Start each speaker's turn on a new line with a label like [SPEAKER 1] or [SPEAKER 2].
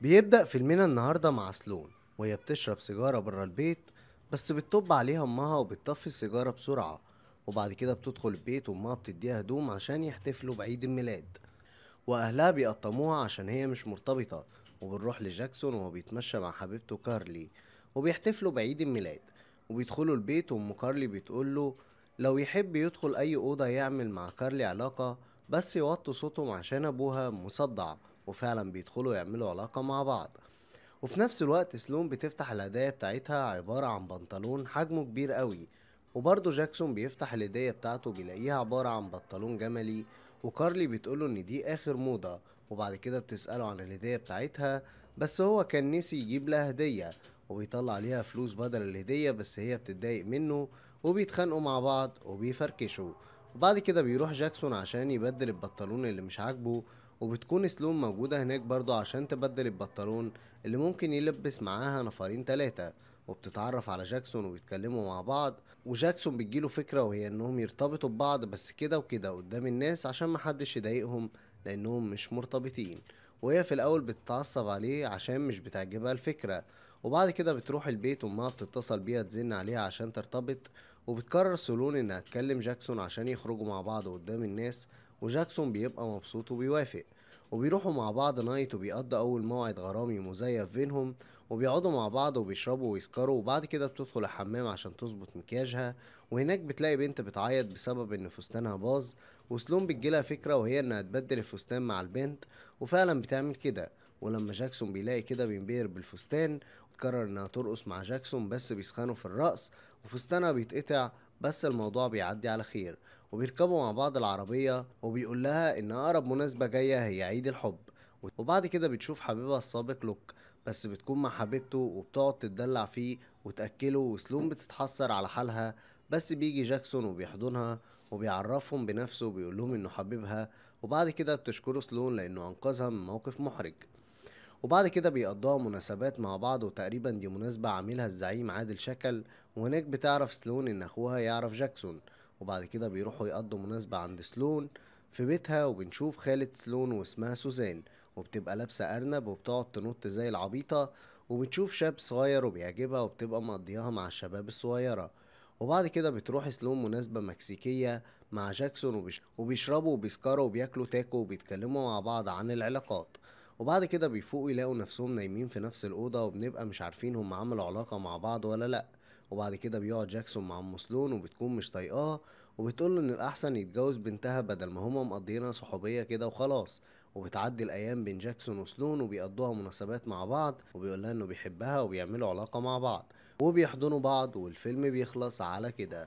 [SPEAKER 1] بيبدأ فيلمنا النهاردة مع سلون وهي بتشرب سيجارة برا البيت بس بتطب عليها أمها وبتطفي السيجارة بسرعة وبعد كده بتدخل البيت وأمها بتديها هدوم عشان يحتفلوا بعيد الميلاد وأهلها بيقطموها عشان هي مش مرتبطة وبنروح لجاكسون وهو بيتمشى مع حبيبته كارلي وبيحتفلوا بعيد الميلاد وبيدخلوا البيت وأم كارلي بتقوله لو يحب يدخل أي أوضة يعمل مع كارلي علاقة بس يوطوا صوتهم عشان أبوها مصدع وفعلا بيدخلوا يعملوا علاقة مع بعض وفي نفس الوقت سلون بتفتح الهدايا بتاعتها عبارة عن بنطلون حجمه كبير قوي وبرضه جاكسون بيفتح الهدية بتاعته بيلاقيها عبارة عن بنطلون جملي وكارلي بتقوله ان دي اخر موضة وبعد كده بتسأله عن الهدية بتاعتها بس هو كان نسي يجيب لها هدية وبيطلع عليها فلوس بدل الهدية بس هي بتتضايق منه وبيتخانقوا مع بعض وبيفركشوا وبعد كده بيروح جاكسون عشان يبدل البنطلون اللي مش عاجبه وبتكون سلوم موجودة هناك برضه عشان تبدل البنطلون اللي ممكن يلبس معاها نفرين تلاتة وبتتعرف على جاكسون وبيتكلموا مع بعض وجاكسون بتجيله فكرة وهي انهم يرتبطوا ببعض بس كده وكده قدام الناس عشان محدش يضايقهم لانهم مش مرتبطين وهي في الاول بتتعصب عليه عشان مش بتعجبها الفكرة وبعد كده بتروح البيت وامها بتتصل بيها تزن عليها عشان ترتبط وبتقرر سولون انها تكلم جاكسون عشان يخرجوا مع بعض قدام الناس وجاكسون بيبقى مبسوط وبيوافق وبيروحوا مع بعض نايت وبيقضوا أول موعد غرامي مزيف بينهم وبيقعدوا مع بعض وبيشربوا ويسكروا وبعد كده بتدخل الحمام عشان تظبط مكياجها وهناك بتلاقي بنت بتعيط بسبب ان فستانها باظ وسلوم بتجيلها فكرة وهي انها تبدل الفستان مع البنت وفعلا بتعمل كده ولما جاكسون بيلاقي كده بينبهر بالفستان وتقرر انها ترقص مع جاكسون بس بيسخنوا في الرقص وفستانها بيتقطع بس الموضوع بيعدي على خير وبيركبوا مع بعض العربية وبيقول لها إن أقرب مناسبة جاية هي عيد الحب وبعد كده بتشوف حبيبها السابق لوك بس بتكون مع حبيبته وبتقعد تتدلع فيه وتأكله وسلوم بتتحسر على حالها بس بيجي جاكسون وبيحضنها وبيعرفهم بنفسه وبيقول لهم إنه حبيبها وبعد كده بتشكره سلون لأنه أنقذها من موقف محرج وبعد كده بيقضوها مناسبات مع بعض وتقريبا دي مناسبة عاملها الزعيم عادل شكل وهناك بتعرف سلون ان اخوها يعرف جاكسون وبعد كده بيروحوا يقضوا مناسبة عند سلون في بيتها وبنشوف خالة سلون واسمها سوزان وبتبقى لابسة أرنب وبتقعد تنط زي العبيطة وبتشوف شاب صغير وبيعجبها وبتبقى مقضياها مع الشباب الصغيرة وبعد كده بتروح سلون مناسبة مكسيكية مع جاكسون وبيش... وبيشربوا وبيسكروا وبياكلوا تاكو وبيتكلموا مع بعض عن العلاقات وبعد كده بيفوقوا يلاقوا نفسهم نايمين في نفس الأوضة وبنبقى مش عارفين هم عملوا علاقة مع بعض ولا لأ وبعد كده بيقعد جاكسون مع ام سلون وبتكون مش طايقاه وبتقول ان الاحسن يتجوز بنتها بدل ما هما مقضيينها صحوبيه كده وخلاص وبتعدي الايام بين جاكسون وسلون وبيقضوها مناسبات مع بعض وبيقول لها انه بيحبها وبيعملوا علاقه مع بعض وبيحضنوا بعض والفيلم بيخلص على كده